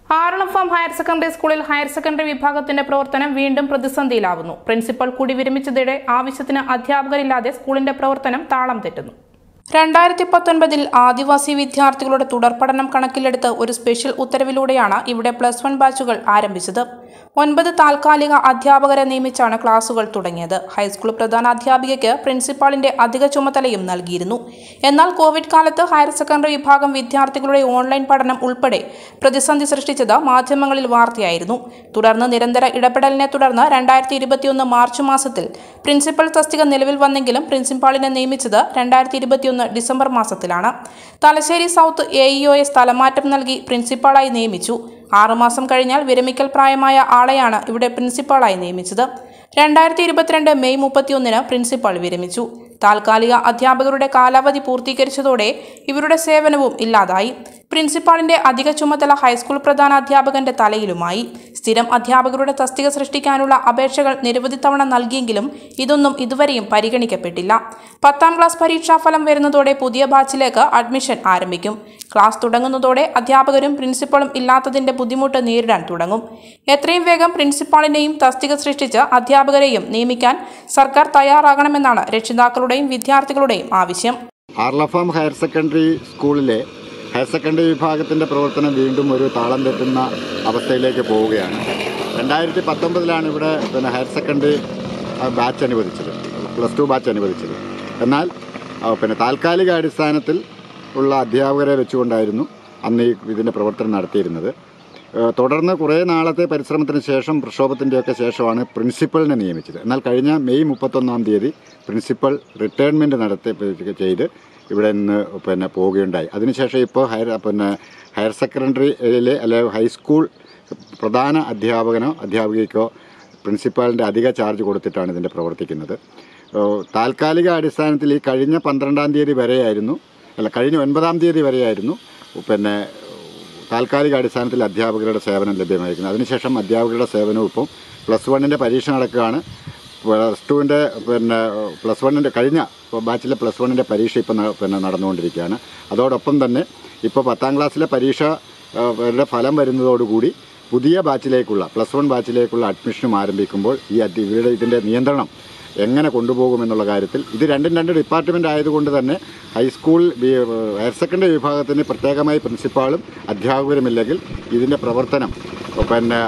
Aralam farm higher secondary സ്കൂളിൽ higher secondary വിഭാഗത്തിന്റെ പ്രവർത്തനം വീണ്ടും പ്രതിസന്ധിയിലാവുന്നു പ്രിൻസിപ്പൽ കൂടി വിരമിച്ചതോടെ ആവശ്യത്തിന് അധ്യാപകരില്ലാതെ സ്കൂളിന്റെ പ്രവർത്തനം താളം തെറ്റുന്നു രണ്ടായിരത്തി പത്തൊൻപതിൽ ആദിവാസി വിദ്യാർത്ഥികളുടെ തുടർപഠനം കണക്കിലെടുത്ത് ഒരു സ്പെഷ്യൽ ഉത്തരവിലൂടെയാണ് ഇവിടെ പ്ലസ് വൺ ബാച്ചുകൾ ആരംഭിച്ചത് ഒൻപത് താൽക്കാലിക അധ്യാപകരെ നിയമിച്ചാണ് ക്ലാസുകൾ തുടങ്ങിയത് ഹൈസ്കൂൾ പ്രധാനാധ്യാപികയ്ക്ക് പ്രിൻസിപ്പാളിന്റെ അധിക ചുമതലയും നൽകിയിരുന്നു എന്നാൽ കോവിഡ് കാലത്ത് ഹയർ സെക്കൻഡറി വിഭാഗം വിദ്യാർത്ഥികളുടെ ഓൺലൈൻ പഠനം ഉൾപ്പെടെ പ്രതിസന്ധി സൃഷ്ടിച്ചത് മാധ്യമങ്ങളിൽ വാർത്തയായിരുന്നു തുടർന്ന് നിരന്തര ഇടപെടലിനെ തുടർന്ന് രണ്ടായിരത്തി ഇരുപത്തിയൊന്ന് മാർച്ച് മാസത്തിൽ പ്രിൻസിപ്പൽ തസ്തിക നിലവിൽ വന്നെങ്കിലും പ്രിൻസിപ്പാളിനെ നിയമിച്ചത് രണ്ടായിരത്തി ഇരുപത്തിയൊന്ന് ഡിസംബർ മാസത്തിലാണ് തലശ്ശേരി സൗത്ത് എ ഇഒയെ സ്ഥലമാറ്റം നൽകി പ്രിൻസിപ്പാളായി നിയമിച്ചു ആറുമാസം കഴിഞ്ഞാൽ വിരമിക്കൽ പ്രായമായ ആളെയാണ് ഇവിടെ പ്രിൻസിപ്പാളായി നിയമിച്ചത് രണ്ടായിരത്തി ഇരുപത്തിരണ്ട് മെയ് മുപ്പത്തിയൊന്നിന് പ്രിൻസിപ്പാൾ വിരമിച്ചു താൽക്കാലിക അധ്യാപകരുടെ കാലാവധി പൂർത്തീകരിച്ചതോടെ ഇവരുടെ സേവനവും ഇല്ലാതായി പ്രിൻസിപ്പാളിന്റെ അധിക ചുമതല ഹൈസ്കൂൾ പ്രധാന അധ്യാപകന്റെ തലയിലുമായി സ്ഥിരം അധ്യാപകരുടെ തസ്തിക സൃഷ്ടിക്കാനുള്ള അപേക്ഷകൾ നിരവധി തവണ നൽകിയെങ്കിലും ഇതൊന്നും ഇതുവരെയും പരിഗണിക്കപ്പെട്ടില്ല പത്താം ക്ലാസ് പരീക്ഷാഫലം വരുന്നതോടെ പുതിയ ബാച്ചിലേക്ക് അഡ്മിഷൻ ആരംഭിക്കും ക്ലാസ് തുടങ്ങുന്നതോടെ അധ്യാപകരും പ്രിൻസിപ്പളും ഇല്ലാത്തതിന്റെ ബുദ്ധിമുട്ട് നേരിടാൻ തുടങ്ങും എത്രയും വേഗം പ്രിൻസിപ്പാളിനെയും തസ്തിക സൃഷ്ടിച്ച് അധ്യാപകരെയും നിയമിക്കാൻ സർക്കാർ തയ്യാറാകണമെന്നാണ് രക്ഷിതാക്കളുടെയും വിദ്യാർത്ഥികളുടെയും ആവശ്യം ആർലഫാം ഹയർ സെക്കൻഡറി സ്കൂളിലെ ഹയർ സെക്കൻഡറി വിഭാഗത്തിൻ്റെ പ്രവർത്തനം വീണ്ടും ഒരു താളം തെറ്റുന്ന അവസ്ഥയിലേക്ക് പോവുകയാണ് രണ്ടായിരത്തി പത്തൊമ്പതിലാണ് ഇവിടെ പിന്നെ ഹയർ സെക്കൻഡറി ബാച്ച് അനുവദിച്ചത് പ്ലസ് ടു ബാച്ച് അനുവദിച്ചത് എന്നാൽ ആ, പിന്നെ താൽക്കാലിക അടിസ്ഥാനത്തിൽ ഉള്ള അധ്യാപകരെ വെച്ചുകൊണ്ടായിരുന്നു അന്ന് ഈ ഇതിൻ്റെ പ്രവർത്തനം നടത്തിയിരുന്നത് ഏഹ് തുടർന്ന് കുറേ നാളത്തെ പരിശ്രമത്തിന് ശേഷം പ്രക്ഷോഭത്തിൻ്റെയൊക്കെ ശേഷമാണ് പ്രിൻസിപ്പളിനെ നിയമിച്ചത് എന്നാൽ കഴിഞ്ഞ മെയ് മുപ്പത്തൊന്നാം തീയതി പ്രിൻസിപ്പൽ റിട്ടയർമെൻറ്റ് നടത്തി ചെയ്ത് ഇവിടെ നിന്ന് പിന്നെ പോവുകയുണ്ടായി അതിനുശേഷം ഇപ്പോൾ ഹയർ പിന്നെ ഹയർ സെക്കൻഡറിയിലെ അല്ലെ ഹൈസ്കൂൾ പ്രധാന അധ്യാപകനോ അധ്യാപികയ്ക്കോ പ്രിൻസിപ്പാളിൻ്റെ അധിക ചാർജ് കൊടുത്തിട്ടാണ് ഇതിൻ്റെ പ്രവർത്തിക്കുന്നത് ഏഹ് താൽക്കാലിക അടിസ്ഥാനത്തിൽ ഈ കഴിഞ്ഞ പന്ത്രണ്ടാം തീയതി വരെയായിരുന്നു അല്ല കഴിഞ്ഞ ഒൻപതാം തീയതി വരെയായിരുന്നു പിന്നെ താൽക്കാലിക അടിസ്ഥാനത്തിൽ അധ്യാപകരുടെ സേവനം ലഭ്യമായിരിക്കുന്നത് അതിനുശേഷം അധ്യാപകരുടെ സേവനവും ഇപ്പം പ്ലസ് വണ്ണിൻ്റെ പരീക്ഷ നടക്കുകയാണ് പ്ലസ് ടുവിൻ്റെ പിന്നെ പ്ലസ് വണ്ണിൻ്റെ കഴിഞ്ഞ ബാച്ചിലെ പ്ലസ് വണ്ണിൻ്റെ പരീക്ഷ ഇപ്പം ന- പിന്നെ നടന്നുകൊണ്ടിരിക്കുകയാണ് അതോടൊപ്പം തന്നെ ഇപ്പോൾ പത്താം ക്ലാസ്സിലെ പരീക്ഷ ആ, യുടെ ഫലം വരുന്നതോടുകൂടി പുതിയ ബാച്ചിലേക്കുള്ള പ്ലസ് വൺ ബാച്ചിലേക്കുള്ള അഡ്മിഷനും ആരംഭിക്കുമ്പോൾ ഈ അധ്യ- ഇവരുടെ ഇതിൻ്റെ നിയന്ത്രണം എങ്ങനെ കൊണ്ടുപോകുമെന്നുള്ള കാര്യത്തിൽ ഇത് രണ്ടും രണ്ട് ഡിപ്പാർട്ട്മെൻ്റ് ആയതുകൊണ്ട് തന്നെ ഹൈസ്കൂൾ വി- ഹയർ സെക്കൻഡറി വിഭാഗത്തിന് പ്രത്യേകമായി പ്രിൻസിപ്പാളും അധ്യാപകരുമില്ലെങ്കിൽ ഇതിൻ്റെ പ്രവർത്തനം പിന്നെ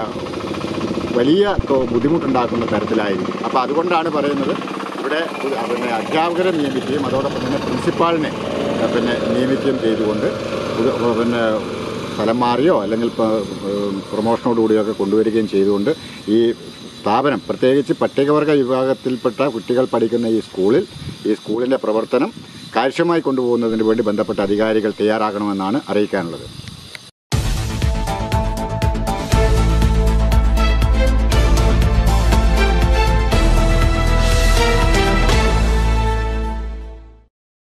വലിയ തോ- ബുദ്ധിമുട്ടുണ്ടാക്കുന്ന തരത്തിലായിരിക്കും അപ്പോൾ അതുകൊണ്ടാണ് പറയുന്നത് ഇവിടെ ഒരു- പിന്നെ അധ്യാപകരെ നിയമിക്കുകയും അതോടൊപ്പം തന്നെ പ്രിൻസിപ്പാളിനെ ഏഹ്, പിന്നെ നിയമിക്കുകയും ചെയ്തുകൊണ്ട് ഒരു- പിന്നെ സ്ഥലം മാറിയോ അല്ലെങ്കിൽ പ- ഏഹ്, പ്രൊമോഷനോടുകൂടിയോ ഒക്കെ കൊണ്ടുവരികയും ചെയ്തുകൊണ്ട് ഈ സ്ഥാപനം പ്രത്യേകിച്ച് പട്ടികവർഗ വിഭാഗത്തിൽപ്പെട്ട കുട്ടികൾ പഠിക്കുന്ന ഈ സ്കൂളിൽ ഈ സ്കൂളിൻ്റെ പ്രവർത്തനം കാര്യക്ഷമമായി കൊണ്ടുപോകുന്നതിന് വേണ്ടി ബന്ധപ്പെട്ട അധികാരികൾ തയ്യാറാകണമെന്നാണ് അറിയിക്കാനുള്ളത്